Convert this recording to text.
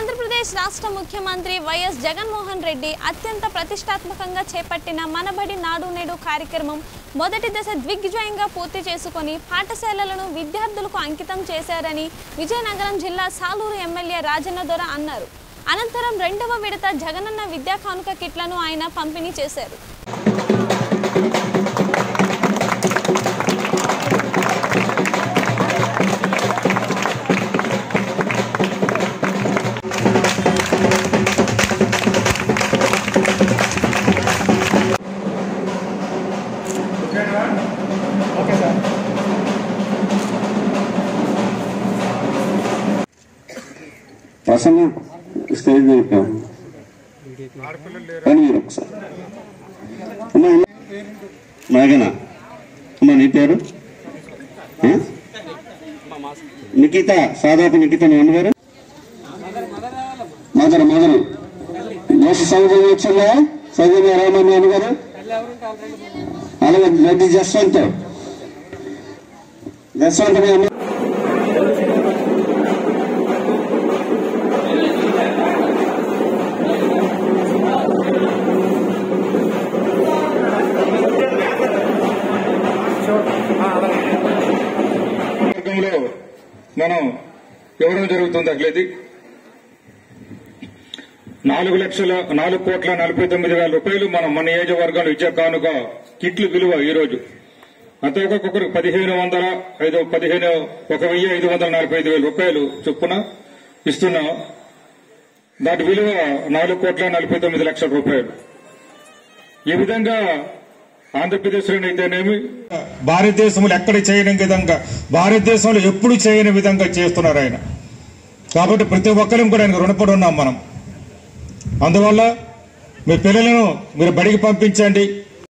ఆంధ్రప్రదేశ్ రాష్ట్ర ముఖ్యమంత్రి వైఎస్ జగన్మోహన్ రెడ్డి అత్యంత ప్రతిష్టాత్మకంగా చేపట్టిన మనబడి నాడు నేడు కార్యక్రమం మొదటి దశ దిగ్విజయంగా పూర్తి చేసుకొని పాఠశాలలను విద్యార్థులకు అంకితం చేశారని విజయనగరం జిల్లా సాలూరు ఎమ్మెల్యే రాజన్న దొర అన్నారు అనంతరం రెండవ విడత జగనన్న విద్యా కానుక కిట్లను ఆయన పంపిణీ చేశారు ఓకే సార్ ప్రసంగం స్టేజ్ అయిపోయాం కానీ మీరు ఒకసారి అమ్మా మేఘన అమ్మా నీ పేరు ఆ? నిఖిత సాదాపు నిఖిత మీ అమ్మగారు మదర్ మదరు దేశ సౌజన్య వచ్చిందా సౌజన్య రామ మీ అమ్మగారు అలాగే రెడ్డి జస్వంత్ జస్వంత్ మీ అమ్మ వర్గంలో మనం ఇవ్వడం జరుగుతుంది అట్లేదు నాలుగు లక్షల నాలుగు కోట్ల నలభై తొమ్మిది వేల రూపాయలు మనం మన నియోజకవర్గంలో ఇచ్చే కానుక కిట్లు విలువ ఈ రోజు అంతే ఒక్కొక్కరికి పదిహేను వందల ఐదు పదిహేను ఒక వెయ్యి ఐదు వందల నలభై ఐదు వేల రూపాయలు చొప్పున ఇస్తున్నాం దాటి విలువ నాలుగు కోట్ల నలభై తొమ్మిది లక్షల రూపాయలు ఈ విధంగా ఆంధ్రప్రదేశ్లోనైతేనేమి భారతదేశంలో ఎక్కడ చేయని విధంగా భారతదేశంలో ఎప్పుడు చేయని విధంగా చేస్తున్నారు ఆయన కాబట్టి ప్రతి ఒక్కరం కూడా ఆయనకు రుణపడి ఉన్నాం మనం అందువల్ల మీ పిల్లలను మీరు బడికి పంపించండి